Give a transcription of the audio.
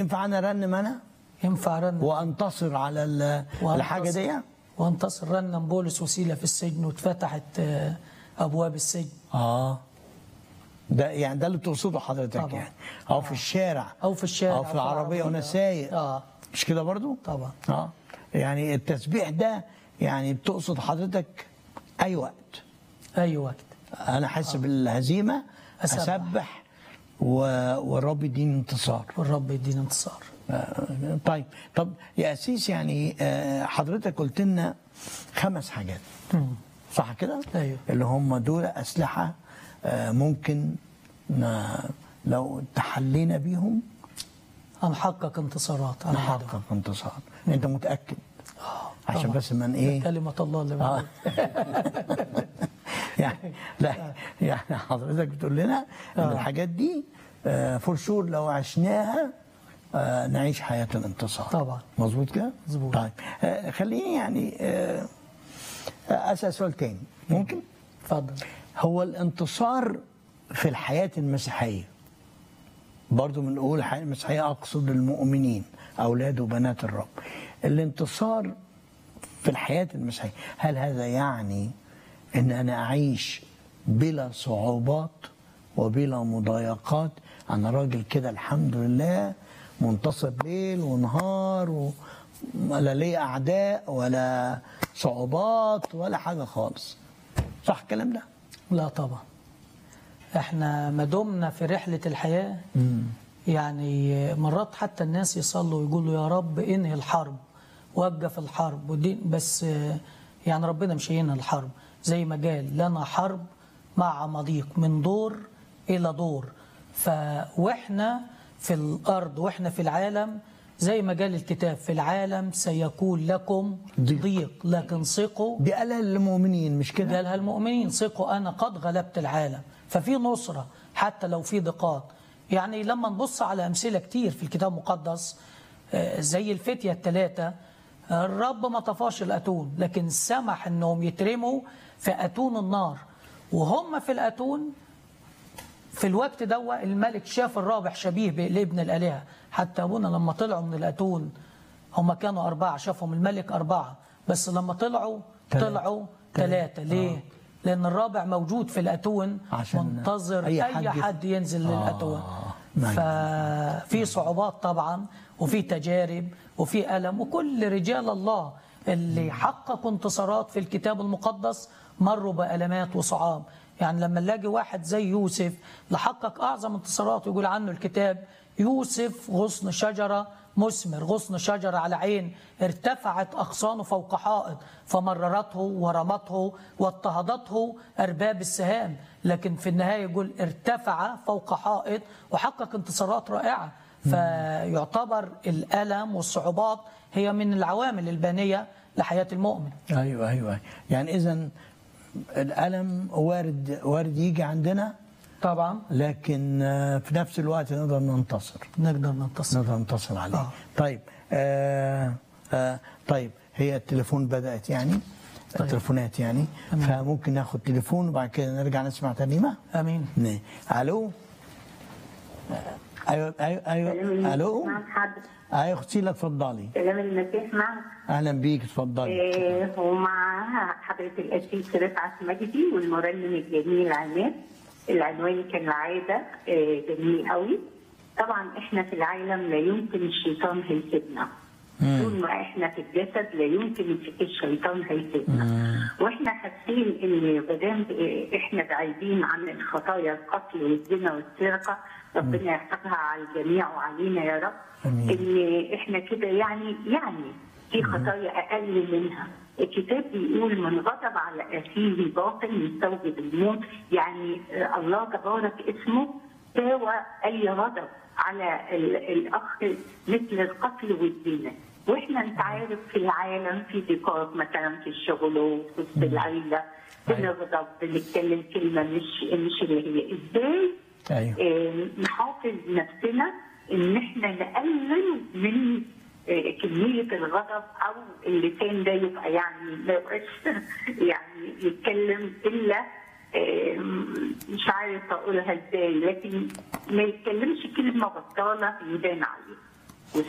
ينفع انا ارنم انا ينفع رنم وانتصر على ال- الحاجه دي وانتصر رنم بولس وسيلة في السجن واتفتحت آه، أبواب السجن اه ده يعني ده اللي تقصده حضرتك طبعا. يعني او في الشارع أو في الشارع او في العربيه وانا سايق آه مش كده برضو طبعا اه يعني التسبيح ده يعني بتقصد حضرتك اي وقت أي وقت انا حاسس بالهزيمه أسبح. اسبح و... والرب يديني انتصار والرب يدينا انتصار آه، طيب طب يا اسيس يعني آه، حضرتك قلت لنا خمس حاجات مم. صح كده؟ أيوه. اللي هم دول اسلحه آه، ممكن ن- لو تحلينا بيهم هنحقق انتصارات على العدو. نحقق انتصار انت متاكد عشان طبعا. بس من ايه كلمة الله اللي آه. بقول. يعني لا يعني حضرتك بتقول لنا ان آه. الحاجات دي فور شور لو عشناها آه، نعيش حياه الانتصار طبعا. مظبوط كده؟ مظبوط. طيب آه، خليني يعني آه، اسال سؤال تاني ممكن؟ اتفضل هو الانتصار في الحياه المسيحيه برضو بنقول الحياه المسيحيه اقصد المؤمنين اولاد وبنات الرب الانتصار في الحياه المسيحيه هل هذا يعني ان انا اعيش بلا صعوبات وبلا مضايقات انا راجل كده الحمد لله منتصر ليل ونهار و... ولا ليه اعداء ولا صعوبات ولا حاجه خالص صح الكلام ده لا طبعا احنا ما دمنا في رحلة الحياة يعني مرات حتى الناس يصلوا ويقولوا يا رب انهي الحرب وقف الحرب ودي بس آه، يعني ربنا مش هينهي الحرب زي ما قال لنا حرب مع مضيق من دور إلى دور ف واحنا في الأرض واحنا في العالم زي ما قال الكتاب في العالم سيكون لكم ضيق. ضيق لكن ثقوا دي قالها للمؤمنين مش كده قالها المؤمنين ثقوا أنا قد غلبت العالم ففي نصرة حتى لو في ضيقات يعني لما نبص على أمثلة كتير في الكتاب المقدس آه، زي الفتية الثلاثة آه، الرب ما طفاش الأتون لكن سمح أنهم يترموا في أتون النار وهم في الأتون في الوقت ده الملك شاف الرابح شبيه لابن الآلهة حتى أبونا لما طلعوا من الأتون هم كانوا أربعة شافهم الملك أربعة بس لما طلعوا تلاتة. طلعوا ثلاثة ليه؟ لأن الرابع موجود في الأتون عشان منتظر أي أي, حد حد, يف- حد ينزل آه، للأتون نعم. ففي صعوبات طبعا وفي تجارب وفي ألم وكل رجال الله اللي حققوا انتصارات في الكتاب المقدس مروا بألمات وصعاب يعني لما نلاقي واحد زي يوسف لحقق أعظم انتصارات يقول عنه الكتاب يوسف غصن شجرة مثمر غصن شجرة على عين ارتفعت أغصانه فوق حائط فمررته ورمته واضطهدته أرباب السهام لكن في النهاية يقول ارتفع فوق حائط وحقق انتصارات رائعة فيعتبر الألم والصعوبات هي من العوامل البانية لحياة المؤمن ايوه ايوه يعني اذا الالم وارد وارد يجي عندنا طبعا لكن آه، في نفس الوقت نقدر ننتصر نقدر ننتصر نقدر ننتصر عليه آه. طيب آه آه طيب هي التليفون بدات يعني طيب. التليفونات يعني فممكن ناخد تليفون وبعد كده نرجع نسمع ترنيمه أمين نعم. الو ايوه ايوه ايوه الو معك حد ايوه اختي لك اتفضلي كلام المسيح معك اهلا بيك اتفضلي آه، ومع حضرة الأسيس رفعت مجدي والمرنم الجميل عماد العنوان كان العادة آه، جميل قوي طبعا احنا في العالم لا يمكن الشيطان هيسيبنا طول ما احنا في الجسد لا يمكن الشيطان هيسيبنا واحنا حاسين ان مادام احنا بعيدين عن الخطايا القتل والزنا والسرقه ربنا يحفظها على الجميع وعلينا يا رب آمين. ان احنا كده يعني يعني في خطايا اقل منها الكتاب بيقول من غضب على اخيه باطل يستوجب الموت يعني آه، الله تبارك اسمه ساوى اي غضب على ال- الاخ مثل القتل والزنا واحنا انت عارف في العالم في ضيقات مثلا في الشغل وفي وسط العيله بنغضب بنتكلم كلمه مش مش اللي هي ازاي ايوه آه، نحافظ نفسنا ان احنا نقلل من آه، كمية الغضب أو اللسان ده يبقى يعني ما يبقاش يعني يتكلم إلا آه، مش عارف أقولها إزاي لكن ما يتكلمش كلمة بطالة يبان عليه